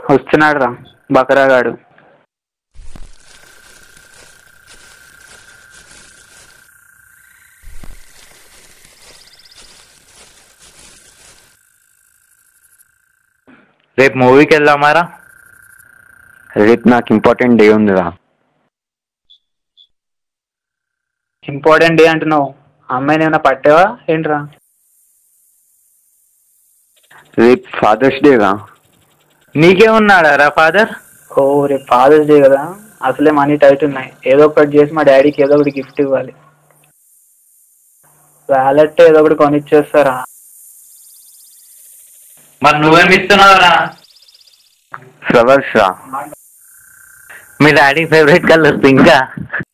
వస్తున్నాడు రా బకరాగాడు రేపు మూవీకి వెళ్దామారా రేపు నాకు ఇంపార్టెంట్ డే ఉందిరా ఇంపార్టెంట్ డే అంటున్నావు అమ్మాయిని ఏమైనా పట్టావా ఏంట్రా రేపు ఫాదర్స్ డే రా నీకేమున్నాడా రా ఫాదర్ ఓ రేపు ఫాదర్స్ డే కదా అసలే మనీ టైట్ ఉన్నాయి ఏదో ఒకటి చేసి మా డాడీకి ఏదో ఒకటి గిఫ్ట్ ఇవ్వాలి వ్యాలెట్ ఏదో ఒకటి కొనిచ్చేస్తారా మరి నువ్వేమి ఇస్తున్నావురా ఫ్లవర్స్ రా మీ డాడీ ఫేవరెట్ కలర్ పింకా